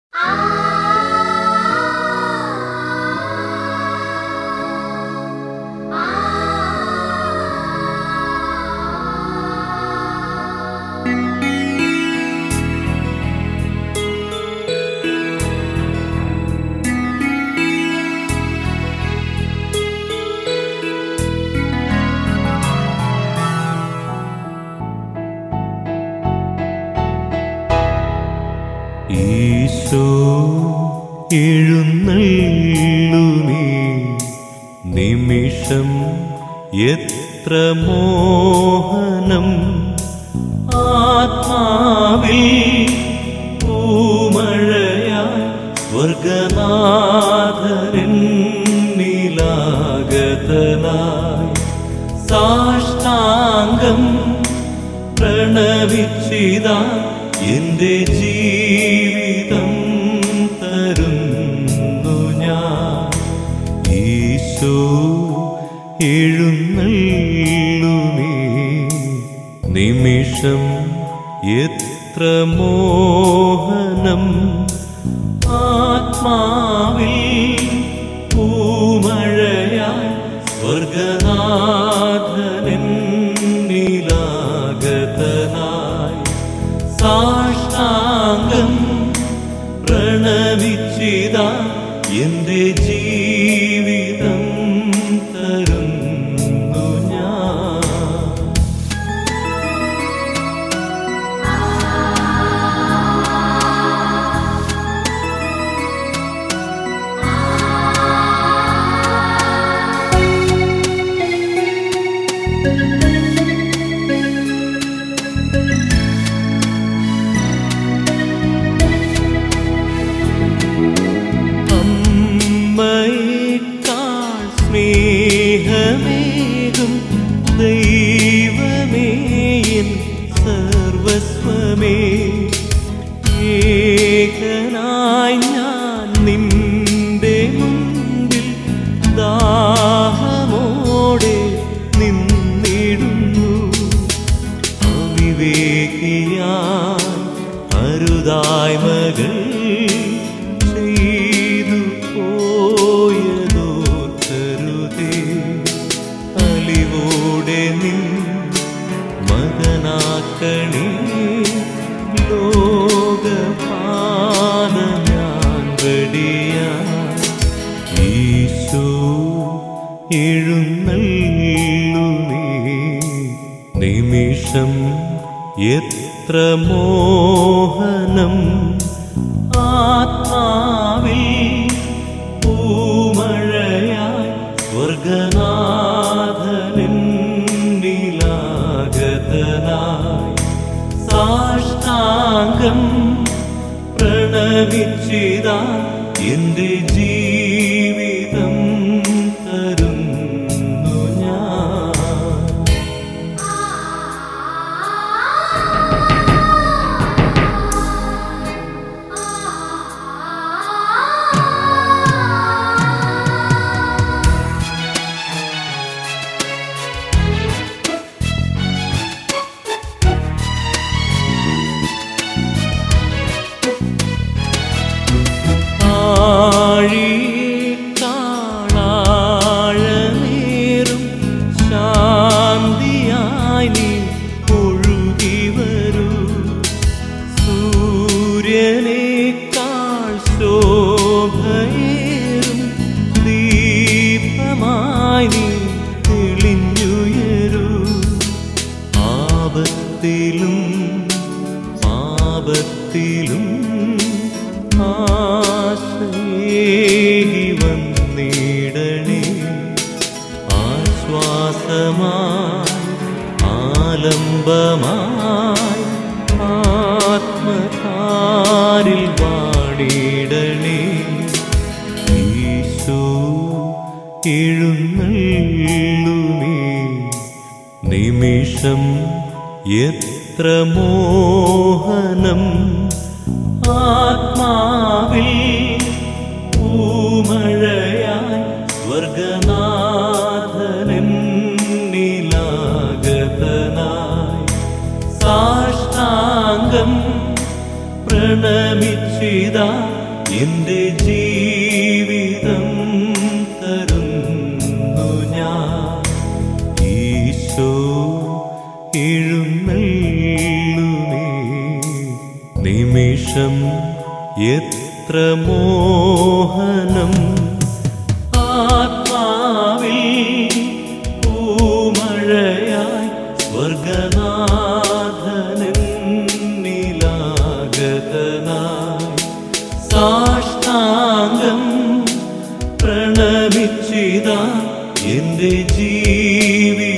ഈശോ എഴുന്നള്ളുമേ നിമിഷം എത്ര മോഹനം ആത്മാവിൽ പൂമഴയായി സ്വർഗനാഥനിലാഗതനായി സാഷ്ടാംഗം പ്രണവിച്ചിത എന്റെ ജീവിതം തരുന്നു ഞാൻ ഈശോ എഴുന്നള്ളുമേ നിമിഷം എത്ര മോഹനം ആത്മാവിൽ പൂമഴയായി സ്വർഗനാഥനിലാഗതനായി സാഷ്ടാംഗം പ്രണവിച്ചിത എന്റെ ജീവിതം തരുന്നു ഞാൻ അമ്മയേക്കാൾ സ്നേഹമേകും ദൈവമേ എൻ സർവസ്വമേ ഏകനായി ഞാൻ നിന്റെ മുൻപിൽ ദാഹമോടെ നിന്നിടുന്നു അവിവേകിയാൻ അരുതായ്മകൾ ചെയ്തു പോയതോർക്കരുതേ അലിവോടെ നിൻ മകനാക്കണേ ലോകപാത ഞാൻ റെഡിയാ ഈശോ എഴുന്നള്ളുമേ നിമിഷം എത്ര മോഹനം ആത്മാവിൽ പൂമഴയായി സ്വർഗനാഥനിലാഗതനായി സാഷ്ടാംഗം പ്രണവിച്ചിത എന്റെ ജീവിതം തരുന്നു ഞാൻ ആഴിക്കാളാഴമേറും ശാന്തിയായി നീ ഒഴുകി വരൂ സൂര്യനേക്കാൾ ശോഭയേറും ദീപമായി നീ തെളിഞ്ഞുയരൂ ആപത്തിലും പാപത്തിലും ആശ്രയേകി വന്നിടണേ ആശ്വാസമായി ആലംബമായി ആത്മകാരിൽ വാണിടണേ ഈശോ എഴുന്നള്ളുമേ നിമിഷം എത്ര മോഹനം ആത്മാവിൽ പൂമഴയായി സ്വർഗനാഥനിലാഗതനായി സാഷ്ടാംഗം പ്രണമിച്ചിത എന്റെ ജീവിതം തരുന്നു ഞാൻ ഈശോ എഴുന്നള്ളുമേ നിമിഷം എത്ര മോഹനം ആത്മാവിൽ പൂമഴയായി സ്വർഗനാഥനിലാഗതനായി സാഷ്ടാംഗം പ്രണമിച്ചിത എന്റെ ജീവി